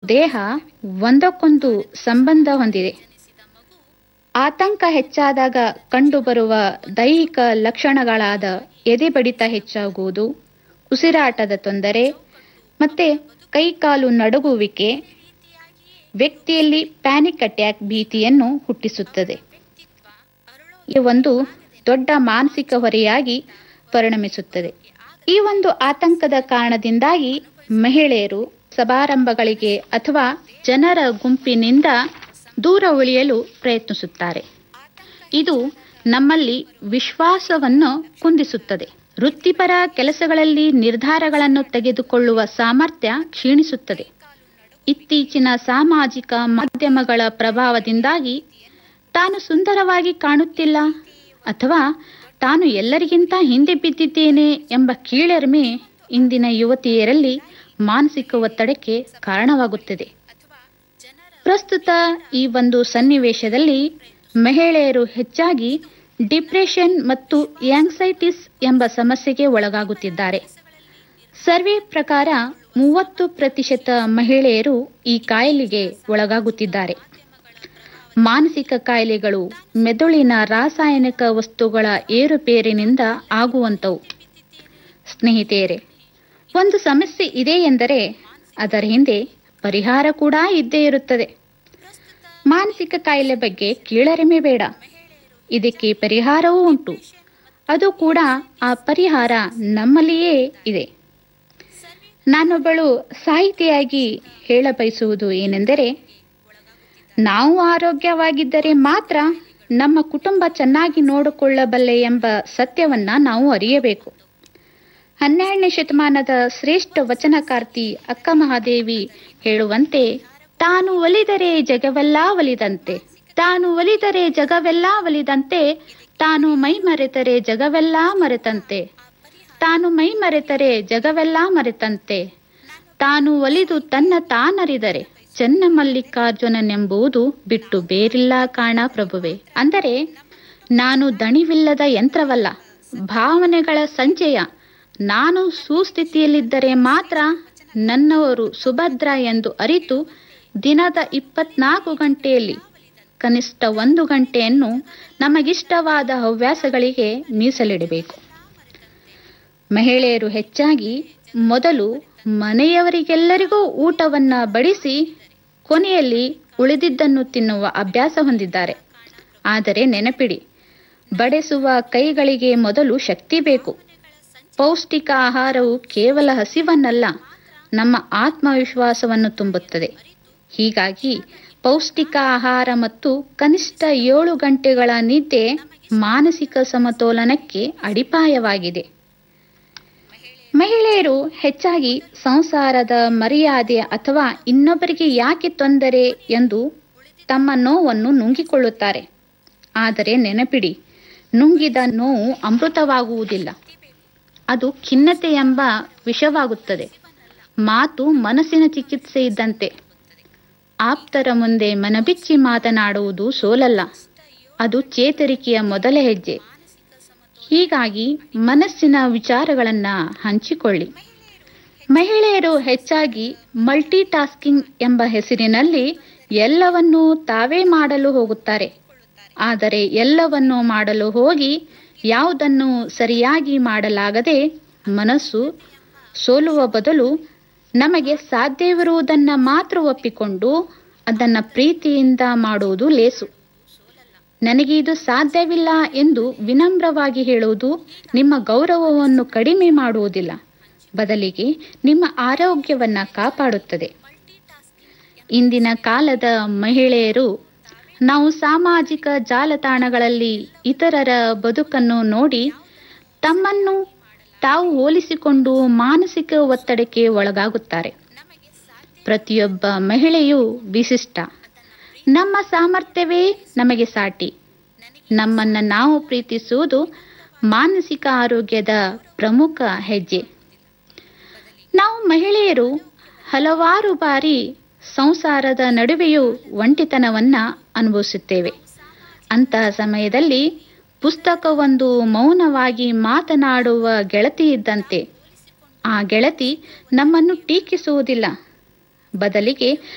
ದೇಹ ಒಂದಕ್ಕೊಂದು ಸಂಬಂಧ ಹೊಂದಿದೆ ಆತಂಕ ಹೆಚ್ಚಾದಾಗ ಕಂಡುಬರುವ ದೈಹಿಕ ಲಕ್ಷಣಗಳಾದ ಎದೆ ಬಡಿತ ಹೆಚ್ಚಾಗುವುದು ಉಸಿರಾಟದ ತೊಂದರೆ ಮತ್ತೆ ಕೈಕಾಲು ನಡುಗುವಿಕೆ ವ್ಯಕ್ತಿಯಲ್ಲಿ ಪ್ಯಾನಿಕ್ ಅಟ್ಯಾಕ್ ಭೀತಿಯನ್ನು ಹುಟ್ಟಿಸುತ್ತದೆ ಈ ಒಂದು ದೊಡ್ಡ ಮಾನಸಿಕ ಹೊರೆಯಾಗಿ ಪರಿಣಮಿಸುತ್ತದೆ ಈ ಒಂದು ಆತಂಕದ ಕಾರಣದಿಂದಾಗಿ ಮಹಿಳೆಯರು ಸಮಾರಂಭಗಳಿಗೆ ಅಥವಾ ಜನರ ಗುಂಪಿನಿಂದ ದೂರ ಉಳಿಯಲು ಪ್ರಯತ್ನಿಸುತ್ತಾರೆ ಇದು ನಮ್ಮಲ್ಲಿ ವಿಶ್ವಾಸವನ್ನು ಕುಂದಿಸುತ್ತದೆ ವೃತ್ತಿಪರ ಕೆಲಸಗಳಲ್ಲಿ ನಿರ್ಧಾರಗಳನ್ನು ತೆಗೆದುಕೊಳ್ಳುವ ಸಾಮರ್ಥ್ಯ ಕ್ಷೀಣಿಸುತ್ತದೆ ಇತ್ತೀಚಿನ ಸಾಮಾಜಿಕ ಮಾಧ್ಯಮಗಳ ಪ್ರಭಾವದಿಂದಾಗಿ ತಾನು ಸುಂದರವಾಗಿ ಕಾಣುತ್ತಿಲ್ಲ ಅಥವಾ ತಾನು ಎಲ್ಲರಿಗಿಂತ ಹಿಂದೆ ಬಿದ್ದಿದ್ದೇನೆ ಎಂಬ ಕೀಳರಿಮೆ ಇಂದಿನ ಯುವತಿಯರಲ್ಲಿ ಮಾನಸಿಕ ಒತ್ತಡಕ್ಕೆ ಕಾರಣವಾಗುತ್ತದೆ ಪ್ರಸ್ತುತ ಈ ಒಂದು ಸನ್ನಿವೇಶದಲ್ಲಿ ಮಹಿಳೆಯರು ಹೆಚ್ಚಾಗಿ ಡಿಪ್ರೆಷನ್ ಮತ್ತು ಆಂಗ್ಸೈಟಿಸ್ ಎಂಬ ಸಮಸ್ಯೆಗೆ ಒಳಗಾಗುತ್ತಿದ್ದಾರೆ ಸರ್ವೆ ಪ್ರಕಾರ ಮೂವತ್ತು ಪ್ರತಿಶತ ಮಹಿಳೆಯರು ಈ ಕಾಯಿಲೆಗೆ ಒಳಗಾಗುತ್ತಿದ್ದಾರೆ ಮಾನಸಿಕ ಕಾಯಿಲೆಗಳು ಮೆದುಳಿನ ರಾಸಾಯನಿಕ ವಸ್ತುಗಳ ಏರುಪೇರಿನಿಂದ ಆಗುವಂತವು ಸ್ನೇಹಿತೆಯರೇ ಒಂದು ಸಮಸ್ಯೆ ಇದೆ ಎಂದರೆ ಅದರ ಹಿಂದೆ ಪರಿಹಾರ ಕೂಡ ಇದ್ದೇ ಇರುತ್ತದೆ ಮಾನಸಿಕ ಕಾಯಿಲೆ ಬಗ್ಗೆ ಕೀಳರಿಮೆ ಬೇಡ ಇದಕ್ಕೆ ಪರಿಹಾರವೂ ಉಂಟು ಅದು ಕೂಡ ಆ ಪರಿಹಾರ ನಮ್ಮಲ್ಲಿಯೇ ಇದೆ ನಾನೊಬ್ಬಳು ಸಾಹಿತಿಯಾಗಿ ಹೇಳ ಬಯಸುವುದು ಏನೆಂದರೆ ನಾವು ಆರೋಗ್ಯವಾಗಿದ್ದರೆ ಮಾತ್ರ ನಮ್ಮ ಕುಟುಂಬ ಚೆನ್ನಾಗಿ ನೋಡಿಕೊಳ್ಳಬಲ್ಲೆ ಎಂಬ ಸತ್ಯವನ್ನ ನಾವು ಅರಿಯಬೇಕು ಹನ್ನೆರಡನೇ ಶತಮಾನದ ಶ್ರೇಷ್ಠ ವಚನಕಾರ್ತಿ ಅಕ್ಕ ಮಹಾದೇವಿ ಹೇಳುವಂತೆ ತಾನು ಒಲಿದರೆ ಜಗವೆಲ್ಲ ಒಲಿದಂತೆ ತಾನು ಒಲಿದರೆ ಜಗವೆಲ್ಲ ಒಲಿದಂತೆ ತಾನು ಮೈ ಮರೆತರೆ ಜಗವೆಲ್ಲ ಮರೆತಂತೆ ತಾನು ಮೈ ಮರೆತರೆ ಜಗವೆಲ್ಲ ಮರೆತಂತೆ ತಾನು ಒಲಿದು ತನ್ನ ತಾನರಿದರೆ ಚೆನ್ನ ಮಲ್ಲಿಕಾರ್ಜುನನೆಂಬುದು ಬಿಟ್ಟು ಬೇರಿಲ್ಲ ಕಾಣ ಪ್ರಭುವೆ ಅಂದರೆ ನಾನು ದಣಿವಿಲ್ಲದ ಯಂತ್ರವಲ್ಲ ಭಾವನೆಗಳ ಸಂಚಯ ನಾನು ಸುಸ್ಥಿತಿಯಲ್ಲಿದ್ದರೆ ಮಾತ್ರ ನನ್ನವರು ಸುಭದ್ರ ಎಂದು ಅರಿತು ದಿನದ ಇಪ್ಪತ್ನಾಲ್ಕು ಗಂಟೆಯಲ್ಲಿ ಕನಿಷ್ಠ ಒಂದು ಗಂಟೆಯನ್ನು ನಮಗಿಷ್ಟವಾದ ಹವ್ಯಾಸಗಳಿಗೆ ಮೀಸಲಿಡಬೇಕು ಮಹಿಳೆಯರು ಹೆಚ್ಚಾಗಿ ಮೊದಲು ಮನೆಯವರಿಗೆಲ್ಲರಿಗೂ ಊಟವನ್ನ ಬಡಿಸಿ ಕೊನೆಯಲ್ಲಿ ಉಳಿದಿದ್ದನ್ನು ತಿನ್ನುವ ಅಭ್ಯಾಸ ಹೊಂದಿದ್ದಾರೆ ಆದರೆ ನೆನಪಿಡಿ ಬಡಿಸುವ ಕೈಗಳಿಗೆ ಮೊದಲು ಶಕ್ತಿ ಬೇಕು ಪೌಷ್ಟಿಕ ಆಹಾರವು ಕೇವಲ ಹಸಿವನ್ನಲ್ಲ ನಮ್ಮ ಆತ್ಮವಿಶ್ವಾಸವನ್ನು ತುಂಬುತ್ತದೆ ಹೀಗಾಗಿ ಪೌಷ್ಟಿಕ ಆಹಾರ ಮತ್ತು ಕನಿಷ್ಠ ಏಳು ಗಂಟೆಗಳ ನಿದ್ದೆ ಮಾನಸಿಕ ಸಮತೋಲನಕ್ಕೆ ಅಡಿಪಾಯವಾಗಿದೆ ಮಹಿಳೆಯರು ಹೆಚ್ಚಾಗಿ ಸಂಸಾರದ ಮರ್ಯಾದೆ ಅಥವಾ ಇನ್ನೊಬ್ಬರಿಗೆ ಯಾಕೆ ತೊಂದರೆ ಎಂದು ತಮ್ಮ ನೋವನ್ನು ನುಂಗಿಕೊಳ್ಳುತ್ತಾರೆ ಆದರೆ ನೆನಪಿಡಿ ನುಂಗಿದ ನೋವು ಅಮೃತವಾಗುವುದಿಲ್ಲ ಅದು ಖಿನ್ನತೆ ಎಂಬ ವಿಷವಾಗುತ್ತದೆ ಮಾತು ಮನಸ್ಸಿನ ಚಿಕಿತ್ಸೆ ಇದ್ದಂತೆ ಆಪ್ತರ ಮುಂದೆ ಮನಬಿಚ್ಚಿ ಮಾತನಾಡುವುದು ಸೋಲಲ್ಲ ಅದು ಚೇತರಿಕೆಯ ಮೊದಲ ಹೆಜ್ಜೆ ಹೀಗಾಗಿ ಮನಸ್ಸಿನ ವಿಚಾರಗಳನ್ನ ಹಂಚಿಕೊಳ್ಳಿ ಮಹಿಳೆಯರು ಹೆಚ್ಚಾಗಿ ಮಲ್ಟಿ ಟಾಸ್ಕಿಂಗ್ ಎಂಬ ಹೆಸರಿನಲ್ಲಿ ಎಲ್ಲವನ್ನೂ ತಾವೇ ಮಾಡಲು ಹೋಗುತ್ತಾರೆ ಆದರೆ ಎಲ್ಲವನ್ನೂ ಮಾಡಲು ಹೋಗಿ ಯಾವುದನ್ನು ಸರಿಯಾಗಿ ಮಾಡಲಾಗದೆ ಮನಸ್ಸು ಸೋಲುವ ಬದಲು ನಮಗೆ ಸಾಧ್ಯವಿರುವುದನ್ನು ಮಾತ್ರ ಒಪ್ಪಿಕೊಂಡು ಅದನ್ನು ಪ್ರೀತಿಯಿಂದ ಮಾಡುವುದು ಲೇಸು ನನಗೆ ಇದು ಸಾಧ್ಯವಿಲ್ಲ ಎಂದು ವಿನಮ್ರವಾಗಿ ಹೇಳುವುದು ನಿಮ್ಮ ಗೌರವವನ್ನು ಕಡಿಮೆ ಮಾಡುವುದಿಲ್ಲ ಬದಲಿಗೆ ನಿಮ್ಮ ಆರೋಗ್ಯವನ್ನ ಕಾಪಾಡುತ್ತದೆ ಇಂದಿನ ಕಾಲದ ಮಹಿಳೆಯರು ನಾವು ಸಾಮಾಜಿಕ ಜಾಲತಾಣಗಳಲ್ಲಿ ಇತರರ ಬದುಕನ್ನು ನೋಡಿ ತಮ್ಮನ್ನು ತಾವು ಹೋಲಿಸಿಕೊಂಡು ಮಾನಸಿಕ ಒತ್ತಡಕ್ಕೆ ಒಳಗಾಗುತ್ತಾರೆ ಪ್ರತಿಯೊಬ್ಬ ಮಹಿಳೆಯೂ ವಿಶಿಷ್ಟ ನಮ್ಮ ಸಾಮರ್ಥ್ಯವೇ ನಮಗೆ ಸಾಟಿ ನಮ್ಮನ್ನ ನಾವು ಪ್ರೀತಿಸುವುದು ಮಾನಸಿಕ ಆರೋಗ್ಯದ ಪ್ರಮುಖ ಹೆಜ್ಜೆ ನಾವು ಮಹಿಳೆಯರು ಹಲವಾರು ಬಾರಿ ಸಂಸಾರದ ನಡುವೆಯೂ ಒಂಟಿತನವನ್ನ ಅನುಭವಿಸುತ್ತೇವೆ ಅಂತಹ ಸಮಯದಲ್ಲಿ ಪುಸ್ತಕವೊಂದು ಮೌನವಾಗಿ ಮಾತನಾಡುವ ಗೆಳತಿ ಇದ್ದಂತೆ ಆ ಗೆಳತಿ ನಮ್ಮನ್ನು ಟೀಕಿಸುವುದಿಲ್ಲ ಬದಲಿಗೆ